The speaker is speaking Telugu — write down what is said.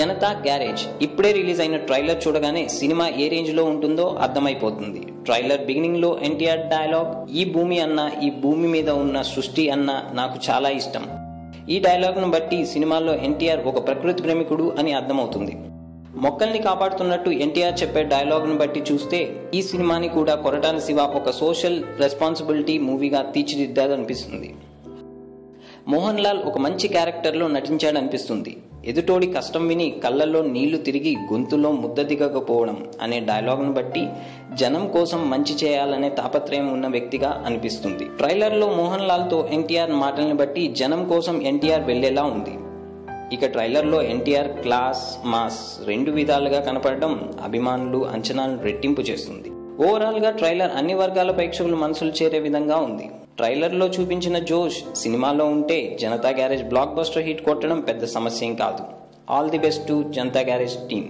జనతా గ్యారేజ్ ఇప్పుడే రిలీజ్ అయిన ట్రైలర్ చూడగానే సినిమా ఏ రేంజ్ లో ఉంటుందో అర్థమైపోతుంది ట్రైలర్ బిగినింగ్ లో ఎన్టీఆర్ డైలాగ్ ఈ భూమి అన్న ఈ భూమి మీద ఉన్న సృష్టి అన్న నాకు చాలా ఇష్టం ఈ డైలాగ్ను బట్టి సినిమాలో ఎన్టీఆర్ ఒక ప్రకృతి ప్రేమికుడు అని అర్థమవుతుంది మొక్కల్ని కాపాడుతున్నట్టు ఎన్టీఆర్ చెప్పే డైలాగ్ను బట్టి చూస్తే ఈ సినిమాని కూడా కొరటాల శివ ఒక సోషల్ రెస్పాన్సిబిలిటీ మూవీగా తీర్చిదిద్దాదనిపిస్తుంది మోహన్ లాల్ ఒక మంచి క్యారెక్టర్లో నటించాడనిపిస్తుంది ఎదుటోడి కష్టం విని కళ్ళల్లో నీళ్లు తిరిగి గొంతులో ముద్ద దిగకపోవడం అనే డైలాగ్ను బట్టి జనం కోసం మంచి చేయాలనే తాపత్రయం ఉన్న వ్యక్తిగా అనిపిస్తుంది ట్రైలర్లో మోహన్ లాల్తో ఎన్టీఆర్ మాటల్ని బట్టి జనం కోసం ఎన్టీఆర్ వెళ్లేలా ఉంది ఇక ట్రైలర్లో ఎన్టీఆర్ క్లాస్ మాస్ రెండు విధాలుగా కనపడడం అభిమానులు అంచనాలను రెట్టింపు చేస్తుంది ఓవరాల్ గా ట్రైలర్ అన్ని వర్గాల ప్రేక్షకులు మనసులు చేరే విధంగా ఉంది ట్రైలర్లో చూపించిన జోష్ సినిమాలో ఉంటే Janatha Garage blockbuster hit కొట్టడం పెద్ద సమస్య ఏం కాదు all the best to Janatha Garage team